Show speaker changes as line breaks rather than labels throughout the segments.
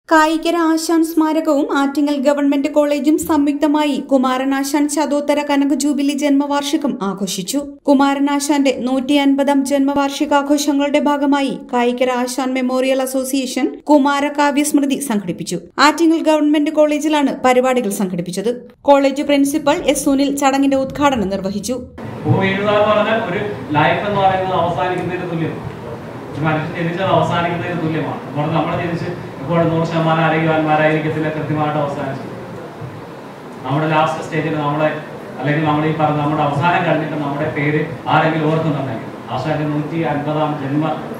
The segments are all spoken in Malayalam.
കായികര ആശാൻ സ്മാരകവും ആറ്റിങ്ങൽ ഗവൺമെന്റ് കോളേജും സംയുക്തമായി കുമാരനാശാൻ ശതോത്തര കനക ജൂബിലി ജന്മവാർഷികം ആഘോഷിച്ചു കുമാരനാശാന്റെ നൂറ്റി അൻപതാം ജന്മവാർഷികാഘോഷങ്ങളുടെ ഭാഗമായി കായികര ആശാൻ മെമ്മോറിയൽ അസോസിയേഷൻ കുമാരകാവ്യ സ്മൃതി സംഘടിപ്പിച്ചു ആറ്റിങ്ങൽ ഗവൺമെന്റ് കോളേജിലാണ് പരിപാടികൾ സംഘടിപ്പിച്ചത് കോളേജ് പ്രിൻസിപ്പൽ എസ് സുനിൽ ചടങ്ങിന്റെ ഉദ്ഘാടനം നിർവഹിച്ചു
ഭൂമി എഴുതുക എന്ന് പറഞ്ഞാൽ ഒരു ലൈഫ് എന്ന് പറയുന്നത് അവസാനിക്കുന്നതിന് തുല്യമാണ് ഒരു മനുഷ്യൻ ജനിച്ചത് അവസാനിക്കുന്നതിന് തുല്യമാണ് അപ്പോൾ നമ്മൾ ജനിച്ച് ഇപ്പോൾ നൂറ് ശതമാനം ആരോഗ്യവാന്മാരായിരിക്കത്തില്ല കൃത്യമായിട്ട് അവസാനിച്ചു നമ്മുടെ ലാസ്റ്റ് സ്റ്റേജിൽ നമ്മളെ അല്ലെങ്കിൽ നമ്മൾ ഈ പറഞ്ഞ നമ്മുടെ അവസാനം കഴിഞ്ഞിട്ട് നമ്മുടെ പേര് ആരെങ്കിലും ഓർക്കുന്നുണ്ടെങ്കിൽ ആശാന്റെ നൂറ്റി അൻപതാം ജന്മ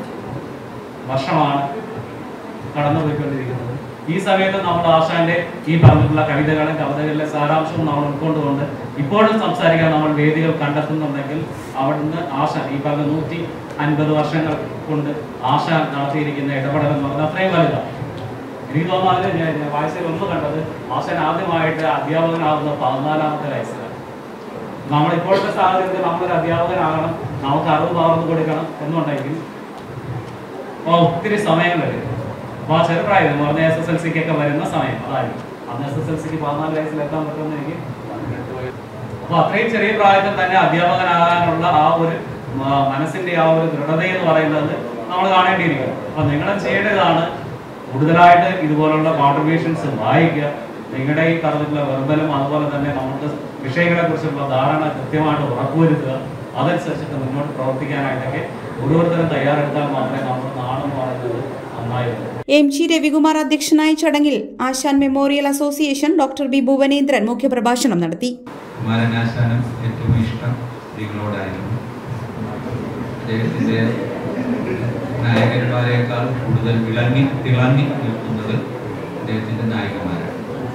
വർഷമാണ് കടന്നുപോയിക്കൊണ്ടിരിക്കുന്നത് ഈ സമയത്ത് നമ്മൾ ആശാന്റെ ഈ പറഞ്ഞിട്ടുള്ള കവിതകളും കവിതകളിലെ സാരാംശവും നമ്മൾ ഉൾക്കൊണ്ടുകൊണ്ട് ഇപ്പോഴും സംസാരിക്കാൻ നമ്മൾ വേദികൾ കണ്ടെത്തുന്നുണ്ടെങ്കിൽ അവിടുന്ന് ആശാൻ ഈ പറഞ്ഞ നൂറ്റി അൻപത് വർഷങ്ങൾ കൊണ്ട് ആശാൻ നടത്തിയിരിക്കുന്ന ഇടപെടൽ എന്ന് പറഞ്ഞാൽ അത്രയും വലുതാണ് എനിക്ക് തോന്നുന്നു അതിൽ ഞാൻ ഞാൻ വായിച്ചതിൽ ഒന്ന് കണ്ടത് ആശാൻ ആദ്യമായിട്ട് അധ്യാപകനാകുന്ന പതിനാലാമത്തെ വയസ്സിലാണ് നമ്മൾ ഇപ്പോഴത്തെ സാഹചര്യത്തിൽ നമ്മളൊരു അധ്യാപകനാകണം നമുക്ക് അറിവ് പകർന്നു കൊടുക്കണം എന്നുണ്ടെങ്കിൽ അപ്പോൾ ഒത്തിരി സമയം വരും അപ്പോൾ ആ ചെറുപ്രായം എന്ന് പറഞ്ഞ എസ് എസ് എൽ സിക്കൊക്കെ വരുന്ന സമയം അതായിരുന്നു അന്ന് എസ് എസ് എൽ സിക്ക് പതിനാല് വയസ്സിൽ എത്താൻ പറ്റുമെന്ന് എനിക്ക് അപ്പോൾ അത്രയും ചെറിയ പ്രായത്തിൽ തന്നെ അധ്യാപകനാകാനുള്ള ആ ഒരു മ- മനസ്സിന്റെ ആ ഒരു ദൃഢത എന്ന് പറയുന്നത് നമ്മൾ കാണേണ്ടിയിരിക്കുന്നു അപ്പൊ നിങ്ങൾ ചെയ്യേണ്ടതാണ് കൂടുതലായിട്ട് ഇതുപോലുള്ള കോൺട്രിബ്യൂഷൻസ് വായിക്കുക നിങ്ങളുടെ ഈ പറഞ്ഞിട്ടുള്ള വെർബലും അതുപോലെ തന്നെ നമുക്ക് വിഷയങ്ങളെ കുറിച്ചുള്ള ധാരണ കൃത്യമായിട്ട് ഉറപ്പുവരുത്തുക അതനുസരിച്ചിട്ട് മുന്നോട്ട് പ്രവർത്തിക്കാനായിട്ടൊക്കെ ഓരോരുത്തരും തയ്യാറെടുത്താൽ മാത്രമേ നമ്മുടെ നാടെന്ന് പറയുന്നത് നന്നായി വരൂ
എം ജി രവികുമാർ അധ്യക്ഷനായ ചടങ്ങിൽ Asan memorial association doctor B Bhuvanendran മുഖ്യപ്രഭാഷണം നടത്തി
കുമാരനാശാനം ഏറ്റവും ഇഷ്ടം സ്ത്രീകളോടായിരുന്നു അദ്ദേഹത്തിൻ്റെ നായകന്മാരെക്കാൾ കൂടുതൽ വിളങ്ങി തിളങ്ങി നിൽക്കുന്നത് അദ്ദേഹത്തിൻ്റെ നായികമാരാണ്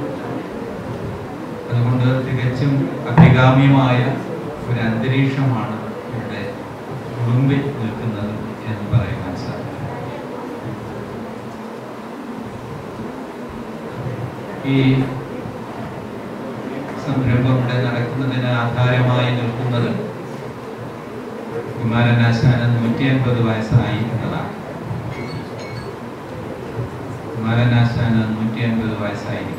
അതുകൊണ്ട് തികച്ചും അഭികാമ്യമായ ഒരു അന്തരീക്ഷമാണ് ഇവിടെ കുടുംബി നിൽക്കുന്നത് എന്ന് പറയുവാൻ സാധിക്കും ഈ സംരംഭം ഇവിടെ നടക്കുന്നതിന് ആധാരമായി നിൽക്കുന്നത് കുമാരനാശാന് നൂറ്റി അൻപത് വയസ്സായി എന്നതാണ് കുമാരനാശാന് നൂറ്റി അൻപത് വയസ്സായിരിക്കും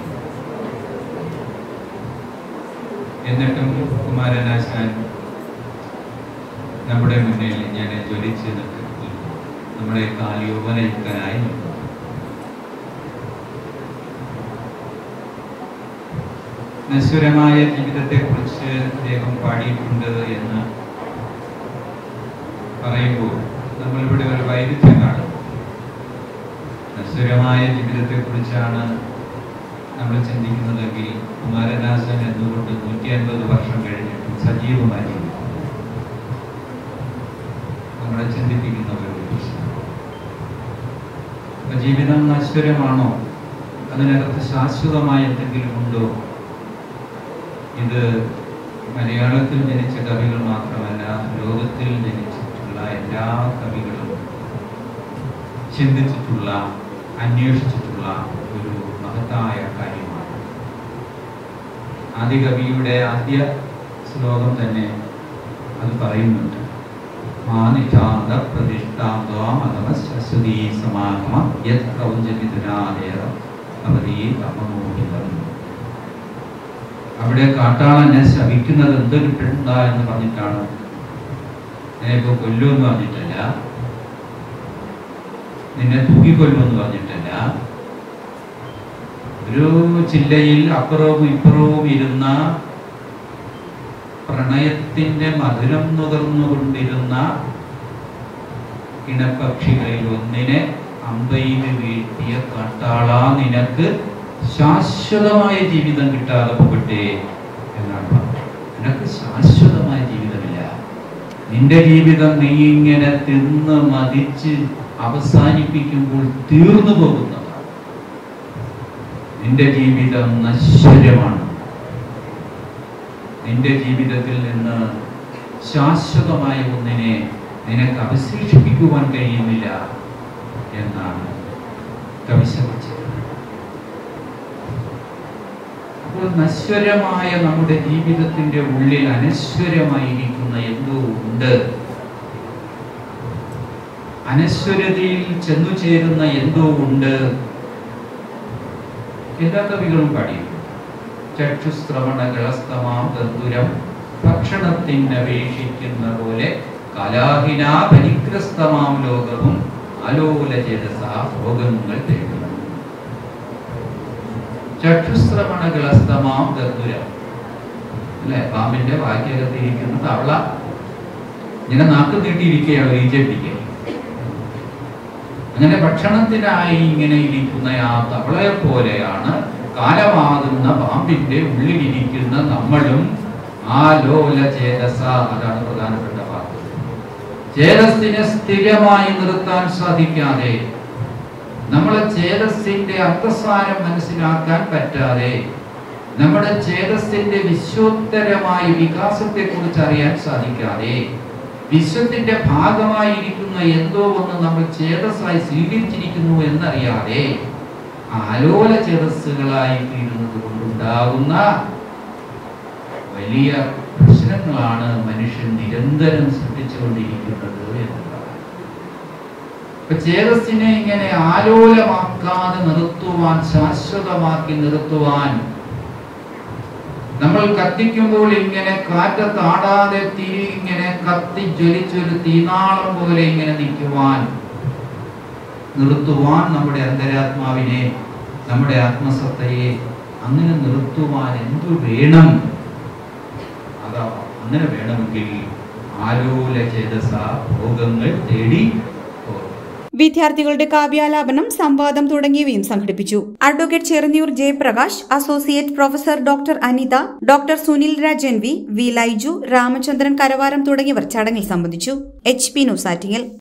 എന്നിട്ടും കുമാരനാശാൻ നമ്മുടെ മുന്നിൽ ഇങ്ങനെ ജ്വലിച്ച് നിൽക്കുന്നു നമ്മളെക്കാൾ യൗവനയുക്തനായി നിൽക്കുന്നു നശ്വരമായ ജീവിതത്തെക്കുറിച്ച് അദ്ദേഹം പാടിയിട്ടുണ്ട് എന്ന് പറയുമ്പോൾ നമ്മളിവിടെ ഒരു വൈരുദ്ധ്യം കാണും നശ്വരമായ ജീവിതത്തെക്കുറിച്ചാണ് നമ്മൾ ചിന്തിക്കുന്നതെങ്കിൽ കുമാരനാശൻ എന്തുകൊണ്ട് നൂറ്റി അൻപത് വർഷം കഴിഞ്ഞിട്ടും സജീവമായി ജീവിക്കുന്നു നമ്മളെ ചിന്തിപ്പിക്കുന്ന ഒരു പ്രശ്നം അപ്പൊ ജീവിതം നശ്വരമാണോ അതിനകത്ത് ശാശ്വതമായ എന്തെങ്കിലും ഉണ്ടോ ഇത് മലയാളത്തിൽ ജനിച്ച കവികൾ മാത്രമല്ല ലോകത്തിൽ ജനിച്ചിട്ടുള്ള എല്ലാ കവികളും ചിന്തിച്ചിട്ടുള്ള അന്വേഷിച്ചിട്ടുള്ള ഒരു മഹത്തായ കാര്യമാണ് ആദ്യ കവിയുടെ ആദ്യ ശ്ലോകം തന്നെ അത് പറയുന്നുണ്ട് മാനിഷാന്ത പ്രതിഷ്ഠാന്തമശ്വസീ സമാഗമ യത് കൗഞ്ചമിഥുനാദേവ അവധീ അപമോഹിതം അവിടെ കാട്ടാളനെ ശപിക്കുന്നത് എന്ത് കിട്ടണ്ട എന്ന് പറഞ്ഞിട്ടാണ് നിന്നെ ഇപ്പൊ കൊല്ലുമെന്ന് പറഞ്ഞിട്ടല്ല നിന്നെ തൂക്കിക്കൊല്ലുമെന്ന് പറഞ്ഞിട്ടല്ല ഒരു ജില്ലയിൽ അപ്പുറവും ഇപ്പുറവും ഇരുന്ന പ്രണയത്തിന്റെ മധുരം നുകർന്നുകൊണ്ടിരുന്ന ഇണപക്ഷികളിൽ ഒന്നിനെ അമ്പയിൽ വീഴ്ത്തിയ കാട്ടാള നിനക്ക് ശാശ്വതമായ ജീവിതം കിട്ടാതെ പോകട്ടെ എന്നാണ് പറഞ്ഞത് നിനക്ക് ശാശ്വതമായ ജീവിതമില്ല നിന്റെ ജീവിതം നീ ഇങ്ങനെ തിന്ന് മതിച്ച് അവസാനിപ്പിക്കുമ്പോൾ തീർന്നു പോകുന്നതാണ് നിന്റെ ജീവിതം നശ്വരമാണ് നിന്റെ ജീവിതത്തിൽ നിന്ന് ശാശ്വതമായ ഒന്നിനെ നിനക്ക് അവശേഷിപ്പിക്കുവാൻ കഴിയുന്നില്ല എന്നാണ് കവി ശപിച്ചത് അപ്പോൾ നശ്വരമായ നമ്മുടെ ജീവിതത്തിന്റെ ഉള്ളിൽ അനശ്വരമായിരിക്കുന്ന എന്തോ ഉണ്ട് അനശ്വരതയിൽ ചെന്നു ചേരുന്ന എന്തോ ഉണ്ട് എല്ലാ കവികളും പാടിയിട്ടുണ്ട് ചക്ഷുശ്രവണകളസ്തമാം തന്തുരം ഭക്ഷണത്തിനപേക്ഷിക്കുന്ന പോലെ കലാഹിനാ പരിഗ്രസ്തമാം ലോകവും ആലോല ചേതസ ഭോഗങ്ങൾ തേടുന്നു ചക്ഷുശ്രവണകളസ്തമാം തന്തുരം അല്ലെ പാമ്പിന്റെ വാക്യകത്തിരിക്കുന്ന തവള ഇങ്ങനെ നാക്ക് നീട്ടിയിരിക്കുകയാണ് ഈജപ്പിക്ക് അങ്ങനെ ഭക്ഷണത്തിനായി ഇങ്ങനെ ഇരിക്കുന്ന ആ തവളയെ പോലെയാണ് കാലമാകുന്ന പാമ്പിന്റെ ഉള്ളിലിരിക്കുന്ന നമ്മളും ആ ലോല ചേതസ അതാണ് പ്രധാനപ്പെട്ട വാക്ക് ചേതസ്സിനെ സ്ഥിരമായി നിർത്താൻ സാധിക്കാതെ നമ്മളെ ചേതസ്സിന്റെ അർത്ഥസാരം മനസ്സിലാക്കാൻ പറ്റാതെ നമ്മുടെ ചേതസ്സിന്റെ വിശ്വോത്തരമായ വികാസത്തെ കുറിച്ച് അറിയാൻ സാധിക്കാതെ വിശ്വത്തിന്റെ ഭാഗമായിരിക്കുന്ന എന്തോ ഒന്ന് നമ്മൾ ചേതസ്സായി സ്വീകരിച്ചിരിക്കുന്നു എന്നറിയാതെ ആലോല ചേതസ്സുകളായി തീരുന്നത് കൊണ്ടുണ്ടാകുന്ന വലിയ പ്രശ്നങ്ങളാണ് മനുഷ്യൻ നിരന്തരം സൃഷ്ടിച്ചുകൊണ്ടിരിക്കുന്നത് എന്നതാണ് ഇപ്പൊ ചേതസ്സിനെ ഇങ്ങനെ ആലോലമാക്കാതെ നിർത്തുവാൻ ശാശ്വതമാക്കി നിർത്തുവാൻ നമ്മൾ കത്തിക്കുമ്പോൾ ഇങ്ങനെ കാറ്റത്താടാതെ തിരി ഇങ്ങനെ കത്തി ജ്വലിച്ചൊരു തീനാളം പോലെ ഇങ്ങനെ നിൽക്കുവാൻ നിർത്തുവാൻ നമ്മുടെ അന്തരാത്മാവിനെ നമ്മുടെ ആത്മസത്തയെ അങ്ങനെ നിർത്തുവാൻ എന്തു വേണം അതാ അങ്ങനെ വേണമെങ്കിൽ ആലോല ചേതസ ഭോഗങ്ങൾ തേടി പോകും
വിദ്യാർത്ഥികളുടെ കാവ്യാലാപനം സംവാദം തുടങ്ങിയവയും സംഘടിപ്പിച്ചു advocate Cherunniyur Jayaprakash associate professor doctor Anitha doctor Sunil Raj N V V Laiju Ramachandran Karavaram തുടങ്ങിയവർ ചടങ്ങിൽ സംബന്ധിച്ചു എച്ച് പി ന്യൂസ് ആറ്റിങ്ങൽ